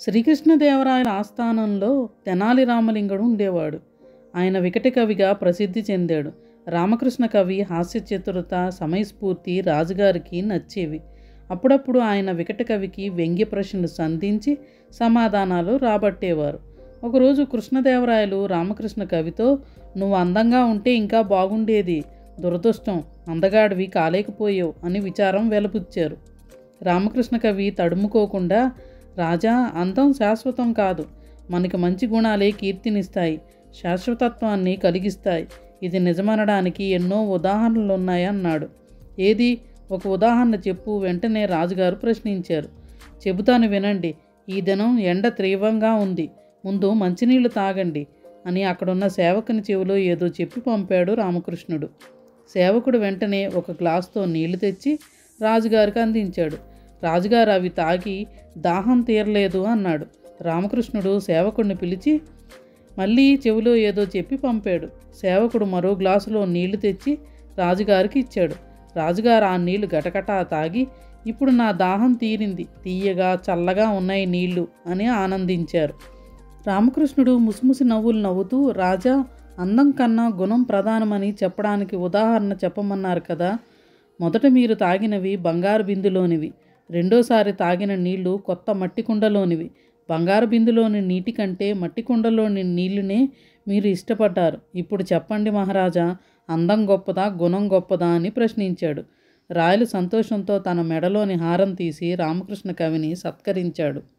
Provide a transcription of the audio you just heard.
శ్రీకృష్ణదేవరాయల ఆస్థానంలో తెనాలి రామలింగుడు ఉండేవాడు ఆయన వికట కవిగా ప్రసిద్ధి చెందాడు రామకృష్ణ కవి హాస్య చతురత సమయస్ఫూర్తి రాజుగారికి నచ్చేవి అప్పుడప్పుడు ఆయన వికట కవికి వ్యంగ్య ప్రశ్నలు సంధించి సమాధానాలు రాబట్టేవారు ఒకరోజు కృష్ణదేవరాయలు రామకృష్ణ కవితో నువ్వు అందంగా ఉంటే ఇంకా బాగుండేది దురదృష్టం అందగాడివి కాలేకపోయావు అని విచారం వెలపుచ్చారు రామకృష్ణ కవి తడుముకోకుండా రాజా అందం శాశ్వతం కాదు మనకి మంచి గుణాలే కీర్తినిస్తాయి శాశ్వతత్వాన్ని కలిగిస్తాయి ఇది నిజమనడానికి ఎన్నో ఉదాహరణలు ఉన్నాయన్నాడు ఏది ఒక ఉదాహరణ చెప్పు వెంటనే రాజుగారు ప్రశ్నించారు చెబుతాను వినండి ఈ దినం ఎండ తీవ్రంగా ఉంది ముందు మంచినీళ్లు తాగండి అని అక్కడున్న సేవకుని చెవిలో ఏదో చెప్పి పంపాడు రామకృష్ణుడు సేవకుడు వెంటనే ఒక గ్లాసుతో నీళ్లు తెచ్చి రాజుగారికి అందించాడు రాజుగారు అవి తాగి దాహం తీరలేదు అన్నాడు రామకృష్ణుడు సేవకుడిని పిలిచి మళ్ళీ చెవిలో ఏదో చెప్పి పంపాడు సేవకుడు మరో గ్లాసులో నీళ్లు తెచ్చి రాజుగారికి ఇచ్చాడు రాజుగారు ఆ నీళ్లు గటగటా తాగి ఇప్పుడు నా దాహం తీరింది తీయగా చల్లగా ఉన్నాయి నీళ్లు అని ఆనందించారు రామకృష్ణుడు ముసిముసి నవ్వులు నవ్వుతూ రాజా అందం కన్నా గుణం ప్రధానమని చెప్పడానికి ఉదాహరణ చెప్పమన్నారు కదా మొదట మీరు తాగినవి బంగారు బిందులోనివి రెండోసారి తాగిన నీళ్లు కొత్త మట్టి కుండలోనివి బంగారు బిందులోని నీటి కంటే మట్టి కుండలోని నీళ్లునే మీరు ఇష్టపడ్డారు ఇప్పుడు చెప్పండి మహారాజా అందం గొప్పదా గుణం గొప్పదా అని ప్రశ్నించాడు రాయలు సంతోషంతో తన మెడలోని హారం తీసి రామకృష్ణ కవిని సత్కరించాడు